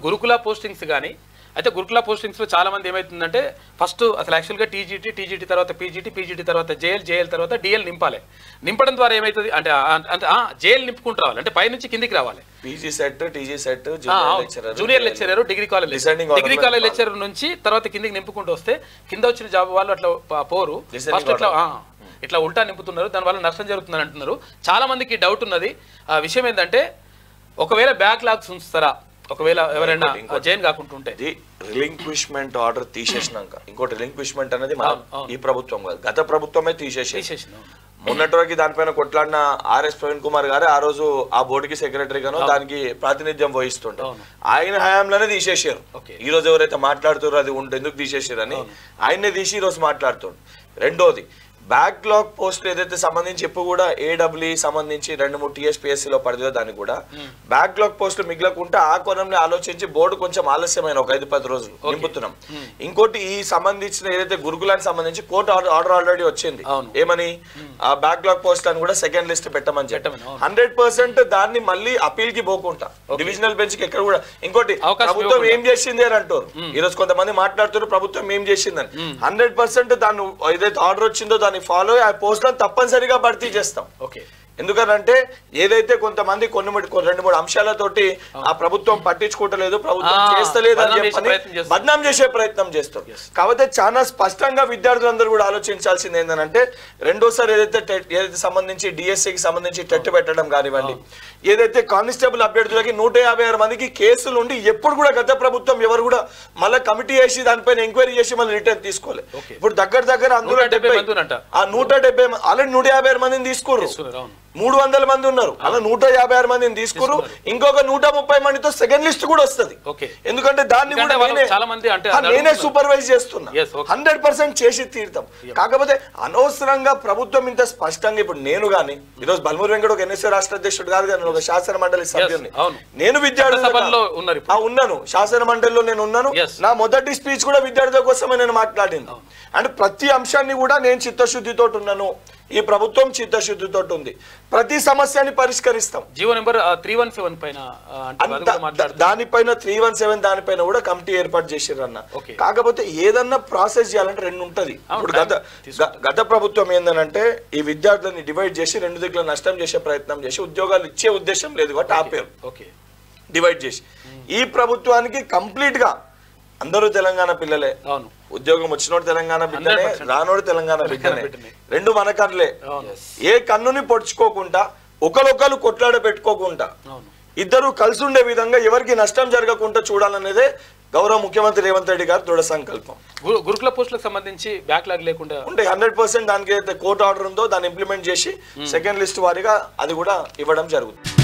గురుకుల పోస్టింగ్స్ కానీ అయితే గురుకుల పోస్టింగ్స్లో చాలా మంది ఏమవుతుందంటే ఫస్ట్ అసలు యాక్చువల్గా టీజీటీ టీజీటీ తర్వాత పీజీటీ పీజీటీ తర్వాత జేఎల్ జేఎల్ తర్వాత డిఎల్ నింపాలి నింపడం ద్వారా ఏమవుతుంది అంటే ఆ- అంటే జేఎల్ నింపుకుంటూ రావాలి అంటే పైనుంచి కిందికి రావాలి PG set TG set junior junior lecturer degree college Descending order degree లో కాలేజ్ నింపాలి. లెక్చరర్ నుంచి తర్వాత కిందికి నింపుకుంటూ వస్తే కింద వచ్చిన జాబ్ వాళ్ళు అట్లా ప- పోరు Descending ఫస్ట్ ఇట్లా ఆ, ఇట్లా ఉల్టా నింపుతున్నారు దానివల్ల నష్టం జరుగుతుందని అంటున్నారు చాలా మందికి డౌట్ ఉన్నది ఆ విషయం ఏంటంటే ఒకవేళ బ్యాక్ లాగ్స్ ఉంచుతారా ఒకవేళ ఎవరైనా ఇంకోటి, జైన్ కాకుండా ఉంటే ఇది రిలింక్విష్మెంట్ ఆర్డర్ తీసేసినాక ఇంకోటి రిలింక్విష్మెంట్ అనేది మనం అవును, అవును. ఈ ప్రభుత్వం కాదు గత ప్రభుత్వమే తీసేసి తీసేసిన మొన్నటి వరకు దానిపైన కొట్లాడిన ఆర్ఎస్ ప్రవీణ్ కుమార్ గారు ఆ రోజు ఆ బోర్డుకి సెక్రటరీగాను దానికి ప్రాతినిధ్యం వహిస్తుండే అవును. ఆయన హయాంలోనే తీసేసారు ఓకే. ఈ రోజు ఎవరైతే మాట్లాడుతారో అది ఉంటే ఎందుకు తీసేసారు అని ఆయన్నే తీసి ఈ రోజు మాట్లాడుతుండు రెండోది బ్యాక్లాగ్ పోస్ట్ ఏదైతే సంబంధించి ఇప్పుడు కూడా ఏడబ్ల్యూ సంబంధించి రెండు మూడు TSPSC లో పడిదో దానికి కూడా బ్యాక్లాగ్ పోస్ట్ మిగిలకుంటే ఆ కోణంని ఆలోచించి బోర్డు కొంచెం ఆలస్యమైన ఒక ఐదు పది రోజులు నింపుతున్నాం ఇంకోటి ఈ సంబంధించిన ఏదైతే గురుకులానికి సంబంధించి కోర్టు ఆర్డర్ ఆల్రెడీ వచ్చింది అవును. ఏమని ఆ బ్యాక్లాగ్ పోస్ట్ అని కూడా సెకండ్ లిస్ట్ పెట్టమని చెప్పి పెట్టమని, అవును. హండ్రెడ్ పర్సెంట్ దాన్ని మళ్ళీ అపీల్ కి పోకుండా డివిజనల్ బెంచ్ కి ఎక్కడ కూడా ఇంకోటి అవకాశం ప్రభుత్వం ఇవ్వకుండా. ఏం చేసింది అని అంటారు ఈ రోజు కొంతమంది మాట్లాడుతారు ప్రభుత్వం ఏం చేసిందని హండ్రెడ్ పర్సెంట్ దాన్ని ఏదైతే ఆర్డర్ వచ్చిందో దాన్ని ఫాలో ఆ పోస్ట్ తప్పనిసరిగా భర్తీ చేస్తాం ఓకే ఎందుకనంటే ఏదైతే కొంతమంది కొన్ని మూడు- కొన్ని రెండు మూడు అంశాలతోటి ఆ ప్రభుత్వం పట్టించుకోవట్లేదు ప్రభుత్వం ఆ, చేస్తలేదు అని బదనాం చేసే చెప్పని ప్రయత్నం చేస్తారు. బద్నాం చేసే ప్రయత్నం చేస్తారు కాకపోతే చాలా స్పష్టంగా విద్యార్థులందరూ కూడా ఆలోచించాల్సింది ఏంటంటే రెండోసారి ఏదైతే టెట్ ఏదైతే సంబంధించి డిఎస్సికి సంబంధించి టెట్ పెట్టడం కానివ్వండి ఏదైతే కానిస్టేబుల్ అభ్యర్థులకి నూట యాభై ఆరు మందికి కేసులు ఉండి ఎప్పుడు కూడా గత ప్రభుత్వం ఎవరు కూడా మళ్ళీ కమిటీ వేసి దానిపైన ఎంక్వైరీ చేసి మళ్ళీ రిటర్న్ తీసుకోలేదు Okay. ఇప్పుడు దగ్గర దగ్గర అందులో 170 డెబ్బై మంది ఉన్నట్ట. ఆ నూట డెబ్బై ఆల్రెడీ నూట యాభై ఆరు మందిని తీసుకుర్రు తీసుకున్నారు, అవును. మూడు వందల మంది ఉన్నారు అలా నూట యాభై ఆరు మందిని తీసుకురు ఇంకొక నూట ముప్పై మందితో సెకండ్ లిస్ట్ కూడా వస్తది ఓకే. ఎందుకంటే దాన్ని ఎందుకంటే కూడా వాళ్ళు నేనే- చాలా మంది అంటే ఆ, అది నేనే అడుగుతున్నారు. సూపర్వైజ్ చేస్తున్నా Yes, okay. హండ్రెడ్ పర్సెంట్ చేసి తీరుతాం కాకపోతే అనవసరంగా ప్రభుత్వం ఇంత స్పష్టంగా ఇప్పుడు నేను గాని ఈరోజు బల్మూరి వెంకట ఒక ఎన్ఎస్ఏ రాష్ట్ర అధ్యక్షుడు కాదు కానీ ఒక శాసన మండలి సభ్యుని అవును. నేను విద్యార్థుల సభల్లో ఉన్నారు ఇప్పుడు. ఆ, ఉన్నాను శాసన మండలిలో నేను ఉన్నాను Yes. నా మొదటి స్పీచ్ కూడా విద్యార్థుల కోసమే నేను మాట్లాడింది అంటే ప్రతి అంశాన్ని కూడా నేను చిత్తశుద్ధితో ఉన్నాను ఈ ప్రభుత్వం చిత్తశుద్ధితో ఉంది ప్రతి సమస్యని పరిష్కరిస్తాం GO number three one seven పైన ఆ, అంటే అది అంత- కూడా మాట్లాడుతున్నారు దానిపైన త్రీ వన్ సెవెన్ దానిపైన కూడా కమిటీ ఏర్పాటు చేసిర్రన్న Okay. కాకపోతే ఏదన్నా ప్రాసెస్ చేయాలంటే రెండు ఉంటది అవును, ఇప్పుడు time గత తీసుకుంటుంది. గ- గత ప్రభుత్వం ఏందనంటే ఈ విద్యార్థులని డివైడ్ చేసి రెండు దిక్కుల నష్టం చేసే ప్రయత్నం చేసి ఉద్యోగాలు ఇచ్చే ఉద్దేశం లేదు కాబట్టి ఆపేరు ఓకే డివైడ్ చేసి ఈ ప్రభుత్వానికి కంప్లీట్ గా అందరూ తెలంగాణ పిల్లలే అవును ఉద్యోగం వచ్చినోడు తెలంగాణ బిడ్డనే 100%. రానోడు తెలంగాణ బిడ్డనే బిడ్డనే. రెండు మన కన్నులే అవును ఏ కన్నుని పొడుచుకోకుండా ఒకరొకరు కొట్లాడ పెట్టుకోకుండా అవును ఇద్దరు కలిసి ఉండే విధంగా ఎవరికి నష్టం జరగకుండా చూడాలనేదే గౌరవ ముఖ్యమంత్రి రేవంత్ రెడ్డి గారి దృఢ సంకల్పం గు- గురుకుల పోస్టులకు సంబంధించి బ్యాక్లాగ్ లేకుండా ఉంటే హండ్రెడ్ పర్సెంట్ దానికి అయితే కోర్టు ఆర్డర్ ఉందో దాన్ని ఇంప్లిమెంట్ చేసి సెకండ్ లిస్ట్ వారీగా అది కూడా ఇవ్వడం జరుగుతుంది